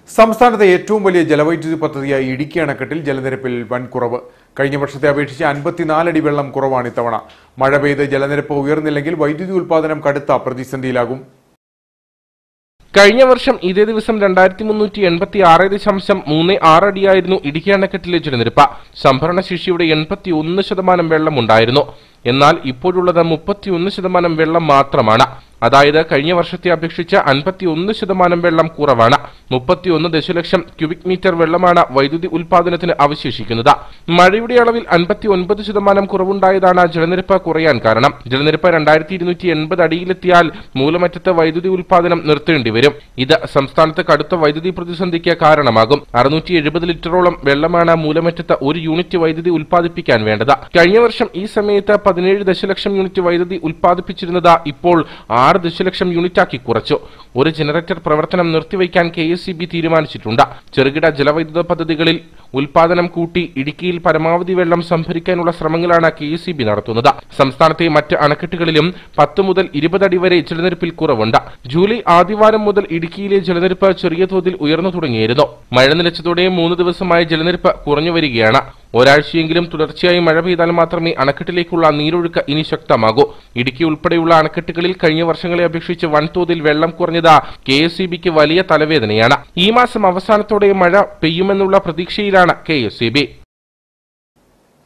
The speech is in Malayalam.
സംസ്ഥാനത്തെ ഏറ്റവും വലിയ ജലവൈദ്യുതി പദ്ധതിയായ ഇടുക്കി അണക്കെട്ടിൽ ജലനിരപ്പിൽ വൻ കുറവ് കഴിഞ്ഞ വർഷത്തെ അപേക്ഷിച്ച് അൻപത്തിനാലടി വെള്ളം കുറവാണ് ഇത്തവണ മഴ പെയ്ത് ജലനിരപ്പ് ഉയർന്നില്ലെങ്കിൽ വൈദ്യുതി ഉൽപ്പാദനം കടുത്ത പ്രതിസന്ധിയിലാകും കഴിഞ്ഞ വർഷം ഇതേ ദിവസം രണ്ടായിരത്തി മുന്നൂറ്റി എൺപത്തി ആറ് ദശാംശം മൂന്ന് ആറ് അടിയായിരുന്നു ഇടുക്കി അണക്കെട്ടിലെ ജലനിരപ്പ് സംഭരണ ശേഷിയുടെ എൺപത്തി ഒന്ന് ശതമാനം വെള്ളം ഉണ്ടായിരുന്നു എന്നാൽ ഇപ്പോഴുള്ളത് മുപ്പത്തിയൊന്ന് ശതമാനം വെള്ളം മാത്രമാണ് അതായത് കഴിഞ്ഞ വർഷത്തെ അപേക്ഷിച്ച് അൻപത്തി ഒന്ന് ശതമാനം വെള്ളം കുറവാണ് മുപ്പത്തിയൊന്ന് ദശലക്ഷം ക്യൂബിക് മീറ്റർ വെള്ളമാണ് വൈദ്യുതി ഉൽപാദനത്തിന് അവശേഷിക്കുന്നത് മഴയുടെ അളവിൽ അൻപത്തി ഒൻപത് ശതമാനം കുറവുണ്ടായതാണ് ജലനിരപ്പ് കുറയാൻ കാരണം ജലനിരപ്പ് രണ്ടായിരത്തി ഇരുന്നൂറ്റി എൺപത് അടിയിലെത്തിയാൽ മൂലമറ്റത്ത് വൈദ്യുതി ഉൽപാദനം നിർത്തേണ്ടി വരും ഇത് സംസ്ഥാനത്ത് കടുത്ത വൈദ്യുതി പ്രതിസന്ധിക്ക് കാരണമാകും അറുന്നൂറ്റി എഴുപത് ലിറ്ററോളം വെള്ളമാണ് മൂലമറ്റത്ത് ഒരു യൂണിറ്റ് വൈദ്യുതി ഉൽപ്പാദിപ്പിക്കാൻ വേണ്ടത് കഴിഞ്ഞ വർഷം ഈ സമയത്ത് പതിനേഴ് ദശലക്ഷം യൂണിറ്റ് വൈദ്യുതി ഉൽപ്പാദിപ്പിച്ചിരുന്നത് ഇപ്പോൾ ആറ് ദശലക്ഷം യൂണിറ്റാക്കി കുറച്ചു ഒരു ജനറേറ്റർ പ്രവർത്തനം നിർത്തിവെക്കാൻ കെ എസ് സി ബി തീരുമാനിച്ചിട്ടുണ്ട് ചെറുകിട ജലവൈദ്യുത പദ്ധതികളിൽ ഉൽപാദനം കൂട്ടി ഇടുക്കിയിൽ പരമാവധി വെള്ളം സംഭരിക്കാനുള്ള ശ്രമങ്ങളാണ് കെ എസ് സി ബി നടത്തുന്നത് സംസ്ഥാനത്തെ മറ്റ് അണക്കെട്ടുകളിലും പത്ത് മുതൽ ഇരുപത് അടി വരെ ജലനിരപ്പിൽ കുറവുണ്ട് ജൂലൈ ആദ്യവാരം മുതൽ ഇടുക്കിയിലെ ജലനിരപ്പ് ചെറിയ തോതിൽ ഉയർന്നു തുടങ്ങിയിരുന്നു മഴ നിലച്ചതോടെ മൂന്ന് ദിവസമായി ജലനിരപ്പ് കുറഞ്ഞു വരികയാണ് ഒരാഴ്ചയെങ്കിലും തുടർച്ചയായി മഴ പെയ്താൽ മാത്രമേ അണക്കെട്ടിലേക്കുള്ള നീരൊഴുക്ക് ഇനി ശക്തമാകൂ ഇടുക്കി ഉൾപ്പെടെയുള്ള അണക്കെട്ടുകളിൽ കഴിഞ്ഞ വർഷങ്ങളെ അപേക്ഷിച്ച് വൻതോതിൽ വെള്ളം കുറഞ്ഞത് കെ എസ് സി ബിക്ക് വലിയ തലവേദനയാണ് ഈ മാസം അവസാനത്തോടെ മഴ പെയ്യുമെന്നുള്ള പ്രതീക്ഷയിലാണ് കെ എസ് സി ബി